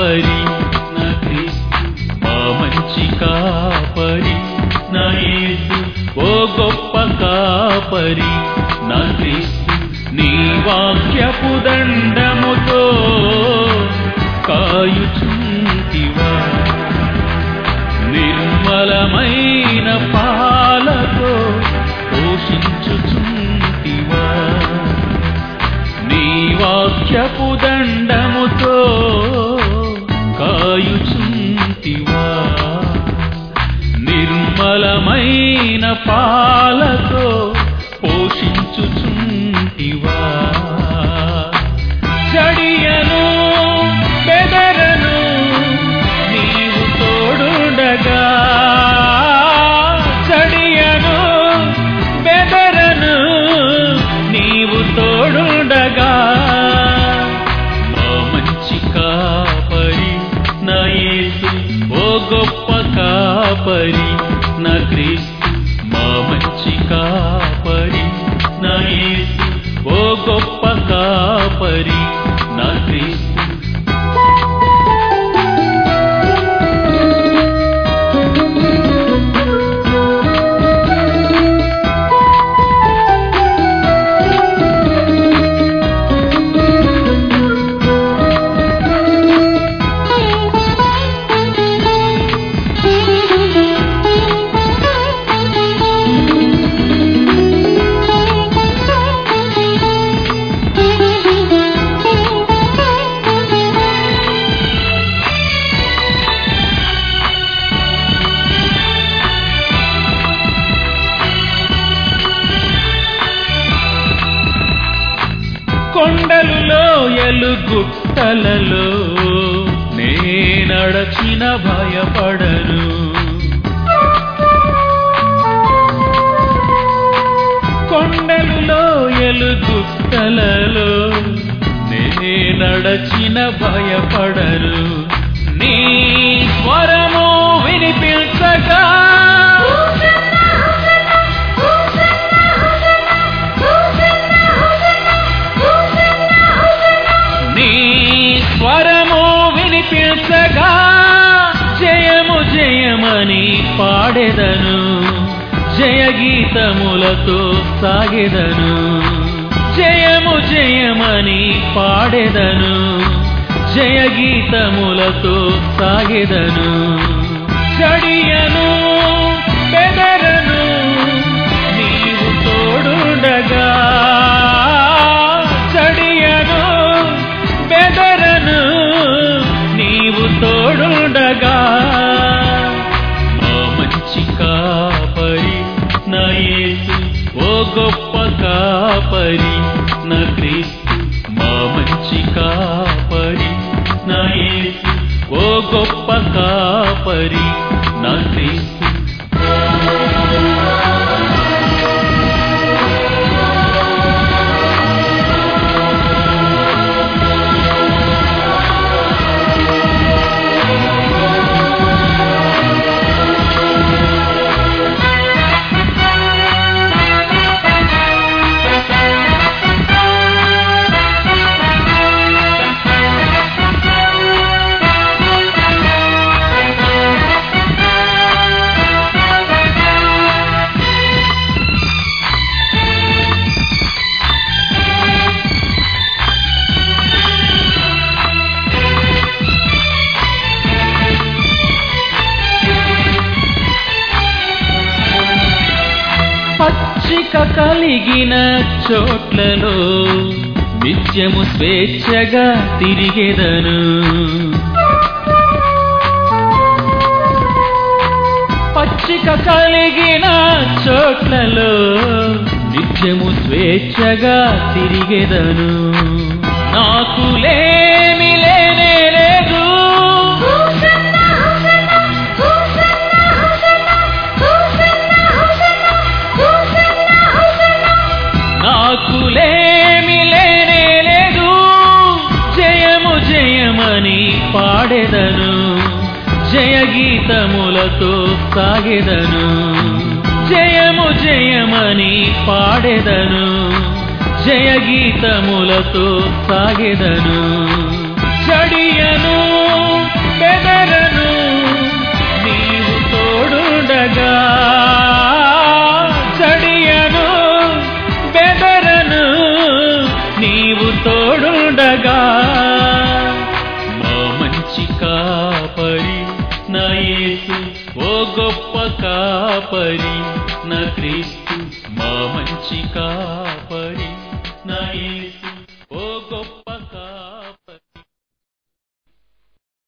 కాపరి నా క్రీస్తు మా మంచి కాపరి నా యేసు ఓ గొప్ప కాపరి నా క్రీస్తు నీ వాక్యపు దండముతో కాయుచుంటివా నిర్మలమైన పాలతో పోషించుచుంటివా నీ వాక్యపు దండముతో కాయుచుంటివా నిర్మలమైన పాలతో పోషించుచుంటివా జడియను బెదరను నీవు తోడుండగా జడియను బెదరను నీవు తోడుండగా మా మంచి కాపరి నా యేసు ఓ గొప్ప కాపరి నా క్రీస్తు మా మంచి కాపరి నా యేసు ఓ గొప్ప కాపరి నా క్రీస్తు కొండలు లోయలు గుట్టలలో నేనడచిన భయపడను కొండలు లోయలు గుట్టలలో నేనడచిన భయపడను నీ స్వరము వినిపించగా నీ స్వరము వినిపించగా జయము జయమని పాడెదను జయ గీతములతో సాగెదను జయము జయమని పాడెదను జయ గీతములతో సాగెదను చడియను బెదరను నీవు తోడుండగా చడియను బెదరను నీవు తోడుండగా మా మంచి కాపరి నా యేసు ఓ గొప్ప కాపరి నా క్రీస్తు మా మంచి కాపరి నా యేసు ఓ గొప్ప కాపరి నా క్రీస్తు పచ్చిక కలిగిన చోట్లలో నిత్యము స్వేచ్ఛగా తిరిగెదను పచ్చిక కలిగిన చోట్లలో నిత్యము స్వేచ్ఛగా తిరిగెదను నాకు లేమి లేనే లేదు నాకు లేమి లేనే లేదు జయము జయమని పాడెదను జయ గీతములతో సాగెదను జయము జయమని పాడెదను జయ గీతములతో సాగెదను చడియను బెదరను నీవు తోడుండగా జడియను బెదరను నీవు తోడుండగా మా మంచి కాపరి నా యేసు ఓ గొప్ప కాపరి నా క్రీస్తు మా మంచి కాపరి